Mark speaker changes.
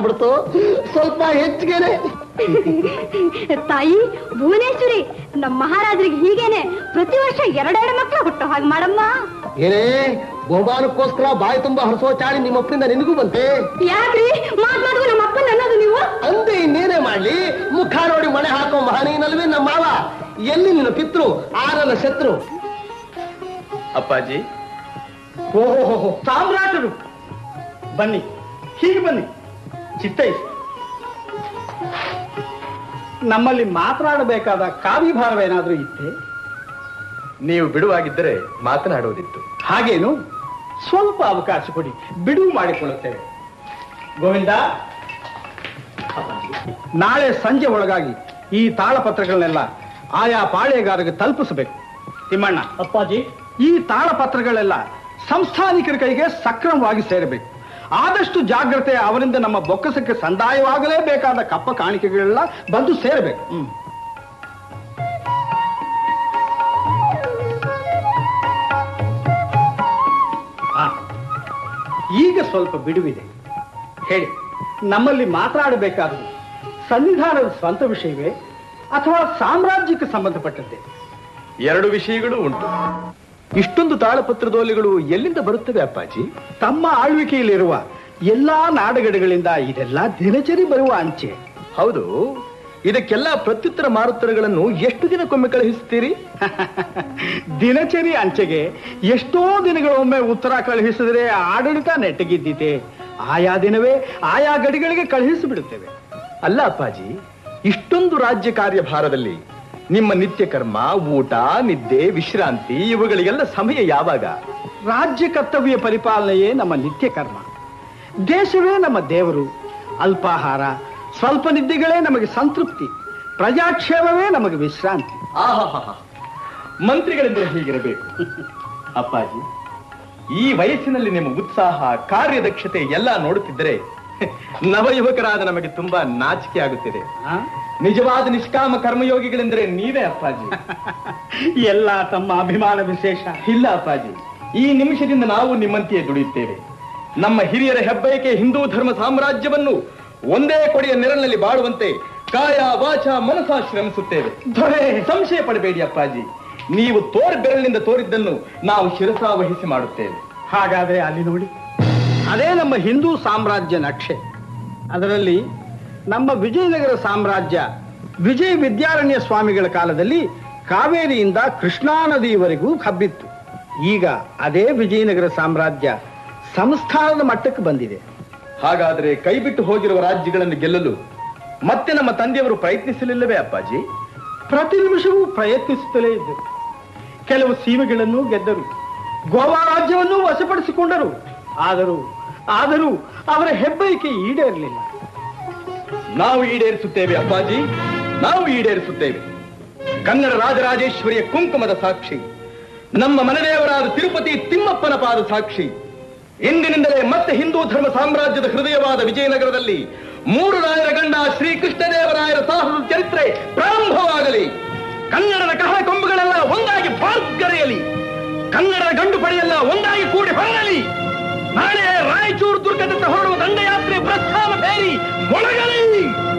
Speaker 1: ಬಿಡ್ತು ಸ್ವಲ್ಪ ಹೆಚ್ಚಿಗೆನೆ
Speaker 2: ತಾಯಿ ಭುವನೇಶ್ವರಿ ನಮ್ಮ ಮಹಾರಾಜರಿಗೆ ಹೀಗೇನೆ ಪ್ರತಿ ವರ್ಷ ಎರಡೆರಡು ಮಕ್ಕಳು ಹುಟ್ಟೋ ಹಾಗೆ ಮಾಡಮ್ಮ
Speaker 1: ಏನೇ ಬಹುಮಾನಕ್ಕೋಸ್ಕರ ಬಾಯಿ ತುಂಬಾ ಹರಿಸೋ ಚಾಳಿ ನಿಮ್ಮ ಅಪ್ಪನಿಂದ ನಿನಗೂ ಬಂತೆ
Speaker 2: ಯಾಕ್ರಿ ಮಾತ್ ಮಾಡುವ ನಮ್ಮ ಅಪ್ಪನ ಅನ್ನೋದು ನೀವು
Speaker 1: ಅಂದೆ ಇನ್ನೇನೇ ಮಾಡ್ಲಿ ಮುಖ ನೋಡಿ ಮಣೆ ಹಾಕೋ ಮಹನೀಯನಲ್ವೇ ನಮ್ಮ ಮಾವ ಎಲ್ಲಿ ನಿನ್ನ ಪಿತೃ ಆ ನನ್ನ ಶತ್ರು
Speaker 3: ಅಪ್ಪಾಜಿ
Speaker 4: ಓಹೋ ಸಾಮ್ರಾಟರು ಬನ್ನಿ ಹೀಗೆ ಬನ್ನಿ ಚಿತ್ತೈಸಿ ನಮ್ಮಲ್ಲಿ ಮಾತನಾಡಬೇಕಾದ ಕಾವ್ಯಭಾರವೇನಾದ್ರೂ ಇತ್ತೆ
Speaker 3: ನೀವು ಬಿಡುವಾಗಿದ್ದರೆ ಮಾತನಾಡುವುದಿತ್ತು
Speaker 4: ಹಾಗೇನು ಸ್ವಲ್ಪ ಅವಕಾಶ ಕೊಡಿ ಬಿಡುವು ಮಾಡಿಕೊಳ್ಳುತ್ತೇವೆ ಗೋವಿಂದ ನಾಳೆ ಸಂಜೆ ಒಳಗಾಗಿ ಈ ತಾಳಪತ್ರಗಳನ್ನೆಲ್ಲ ಆಯಾ ಪಾಳೆಗಾರರಿಗೆ ತಲುಪಿಸಬೇಕು ತಿಮ್ಮಣ್ಣ
Speaker 5: ಅಪ್ಪಾಜಿ
Speaker 4: ಈ ತಾಳಪತ್ರಗಳೆಲ್ಲ ಸಂಸ್ಥಾನಿಕರ ಕೈಗೆ ಸಕ್ರಮವಾಗಿ ಸೇರಬೇಕು ಆದಷ್ಟು ಜಾಗ್ರತೆ ಅವರಿಂದ ನಮ್ಮ ಬೊಕ್ಕಸಕ್ಕೆ ಸಂದಾಯವಾಗಲೇಬೇಕಾದ ಕಪ್ಪ ಕಾಣಿಕೆಗಳೆಲ್ಲ ಬಂದು ಸೇರಬೇಕು ಹ್ಮ್ ಆ, ಈಗ ಸ್ವಲ್ಪ ಬಿಡುವಿದೆ ಹೇಳಿ ನಮ್ಮಲ್ಲಿ ಮಾತನಾಡಬೇಕಾದುದು ಸನ್ನಿಧಾನದ ಸ್ವಂತ ವಿಷಯವೇ ಅಥವಾ ಸಾಮ್ರಾಜ್ಯಕ್ಕೆ ಸಂಬಂಧಪಟ್ಟದ್ದೇ
Speaker 3: ಎರಡು ವಿಷಯಗಳು ಉಂಟು ಇಷ್ಟೊಂದು ತಾಳಪತ್ರದೋಲೆಗಳು ಎಲ್ಲಿಂದ ಬರುತ್ತವೆ ಅಪ್ಪಾಜಿ
Speaker 4: ತಮ್ಮ ಆಳ್ವಿಕೆಯಲ್ಲಿರುವ ಎಲ್ಲಾ ನಾಡುಗಡೆಗಳಿಂದ ಇದೆಲ್ಲ ದಿನಚರಿ ಬರುವ ಅಂಚೆ
Speaker 3: ಹೌದು ಇದಕ್ಕೆಲ್ಲ ಪ್ರತ್ಯುತ್ತರ ಮಾರುತ್ತರಗಳನ್ನು ಎಷ್ಟು ದಿನಕ್ಕೊಮ್ಮೆ ಕಳುಹಿಸುತ್ತೀರಿ
Speaker 4: ದಿನಚರಿ ಅಂಚೆಗೆ ಎಷ್ಟೋ ದಿನಗಳೊಮ್ಮೆ ಉತ್ತರ ಕಳುಹಿಸಿದ್ರೆ ಆಡಳಿತ ನೆಟ್ಟಗಿದ್ದೀತೆ ಆಯಾ ದಿನವೇ ಆಯಾ ಗಡಿಗಳಿಗೆ ಕಳುಹಿಸಿ ಬಿಡುತ್ತೇವೆ
Speaker 3: ಅಲ್ಲ ಅಪ್ಪಾಜಿ ಇಷ್ಟೊಂದು ರಾಜ್ಯ ಕಾರ್ಯಭಾರದಲ್ಲಿ ನಿಮ್ಮ ನಿತ್ಯ ಕರ್ಮ ಊಟ ನಿದ್ದೆ ವಿಶ್ರಾಂತಿ ಇವುಗಳಿಗೆಲ್ಲ ಸಮಯ ಯಾವಾಗ
Speaker 4: ರಾಜ್ಯ ಕರ್ತವ್ಯ ಪರಿಪಾಲನೆಯೇ ನಮ್ಮ ನಿತ್ಯ ಕರ್ಮ ದೇಶವೇ ನಮ್ಮ ದೇವರು ಅಲ್ಪಾಹಾರ ಸ್ವಲ್ಪ ನಿದ್ದೆಗಳೇ ನಮಗೆ ಸಂತೃಪ್ತಿ ಪ್ರಜಾಕ್ಷೇಮವೇ ನಮಗೆ ವಿಶ್ರಾಂತಿ
Speaker 3: ಆಹಾಹಾಹಾ. ಮಂತ್ರಿಗಳೆಂದರೆ ಹೀಗಿರಬೇಕು ಅಪ್ಪಾಜಿ ಈ ವಯಸ್ಸಿನಲ್ಲಿ ನಿಮ್ಮ ಉತ್ಸಾಹ ಕಾರ್ಯದಕ್ಷತೆ ಎಲ್ಲ ನೋಡುತ್ತಿದ್ದರೆ ನವಯುವಕರಾದ ನಮಗೆ ತುಂಬಾ ನಾಚಿಕೆ ಆಗುತ್ತಿದೆ
Speaker 4: ಆ?
Speaker 3: ನಿಜವಾದ ನಿಷ್ಕಾಮ ಕರ್ಮಯೋಗಿಗಳೆಂದರೆ ನೀವೇ ಅಪ್ಪಾಜಿ
Speaker 4: ಎಲ್ಲ ತಮ್ಮ ಅಭಿಮಾನ ವಿಶೇಷ
Speaker 3: ಇಲ್ಲ ಅಪ್ಪಾಜಿ ಈ ನಿಮಿಷದಿಂದ ನಾವು ನಿಮ್ಮಂತೆಯೇ ದುಡಿಯುತ್ತೇವೆ ನಮ್ಮ ಹಿರಿಯರ ಹೆಬ್ಬಯಕೆ ಹಿಂದೂ ಧರ್ಮ ಸಾಮ್ರಾಜ್ಯವನ್ನು ಒಂದೇ ಕೊಡೆಯ ನೆರಳಿನಲ್ಲಿ ಬಾಳುವಂತೆ ಕಾಯ ವಾಚ ಮನಸ ಶ್ರಮಿಸುತ್ತೇವೆ
Speaker 4: ದೊರೆ
Speaker 3: ಸಂಶಯ ಪಡಬೇಡಿ ಅಪ್ಪಾಜಿ ನೀವು ತೋರ್ ಬೆರಳಿನಿಂದ ತೋರಿದ್ದನ್ನು ನಾವು ಶಿರಸಾವಹಿಸಿ ಮಾಡುತ್ತೇವೆ
Speaker 4: ಹಾಗಾದ್ರೆ ಅಲ್ಲಿ ನೋಡಿ ಅದೇ ನಮ್ಮ ಹಿಂದೂ ಸಾಮ್ರಾಜ್ಯ ನಕ್ಷೆ ಅದರಲ್ಲಿ ನಮ್ಮ ವಿಜಯನಗರ ಸಾಮ್ರಾಜ್ಯ ವಿಜಯ ವಿದ್ಯಾರಣ್ಯ ಸ್ವಾಮಿಗಳ ಕಾಲದಲ್ಲಿ ಕಾವೇರಿಯಿಂದ ಕೃಷ್ಣಾ ನದಿಯವರೆಗೂ ಹಬ್ಬಿತ್ತು ಈಗ ಅದೇ ವಿಜಯನಗರ ಸಾಮ್ರಾಜ್ಯ ಸಂಸ್ಥಾನದ ಮಟ್ಟಕ್ಕೆ ಬಂದಿದೆ
Speaker 3: ಹಾಗಾದರೆ ಕೈಬಿಟ್ಟು ಹೋಗಿರುವ ರಾಜ್ಯಗಳನ್ನು ಗೆಲ್ಲಲು ಮತ್ತೆ ನಮ್ಮ ತಂದೆಯವರು ಪ್ರಯತ್ನಿಸಲಿಲ್ಲವೇ ಅಪ್ಪಾಜಿ
Speaker 4: ಪ್ರತಿ ನಿಮಿಷವೂ ಪ್ರಯತ್ನಿಸುತ್ತಲೇ ಇದ್ದರು ಕೆಲವು ಸೀಮೆಗಳನ್ನು ಗೆದ್ದರು ಗೋವಾ ರಾಜ್ಯವನ್ನು ವಶಪಡಿಸಿಕೊಂಡರು ಆದರೂ ಆದರೂ ಅವರ ಹೆಬ್ಬಯಕೆ ಈಡೇರಲಿಲ್ಲ
Speaker 3: ನಾವು ಈಡೇರಿಸುತ್ತೇವೆ ಅಪ್ಪಾಜಿ ನಾವು ಈಡೇರಿಸುತ್ತೇವೆ ಕನ್ನಡ ರಾಜರಾಜೇಶ್ವರಿಯ ಕುಂಕುಮದ ಸಾಕ್ಷಿ ನಮ್ಮ ಮನೆದೇವರಾದ ತಿರುಪತಿ ತಿಮ್ಮಪ್ಪನ ಪಾದ ಸಾಕ್ಷಿ ಇಂದಿನಿಂದಲೇ ಮತ್ತೆ ಹಿಂದೂ ಧರ್ಮ ಸಾಮ್ರಾಜ್ಯದ ಹೃದಯವಾದ ವಿಜಯನಗರದಲ್ಲಿ ಮೂರು ರಾಯರ ಗಂಡ ಶ್ರೀಕೃಷ್ಣದೇವರಾಯರ ಸಾಹಸದ ಚರಿತ್ರೆ ಪ್ರಾರಂಭವಾಗಲಿ ಕನ್ನಡದ ಕಹಳ ಕೊಂಬುಗಳೆಲ್ಲ ಒಂದಾಗಿ ಬಾರ್ಗರೆಯಲಿ ಕನ್ನಡದ ಗಂಡು ಪಡೆಯೆಲ್ಲ ಒಂದಾಗಿ ಕೂಡಿ ಹೊರಡಲಿ ನಾಳೆ ರಾಯಚೂರು ದುರ್ಗದತ್ತ ಹೊರಡುವ ದಂಡಯಾತ್ರೆ ಪ್ರಸ್ಥಾನ ಬೇರಿ ಮೊಳಗಲಿ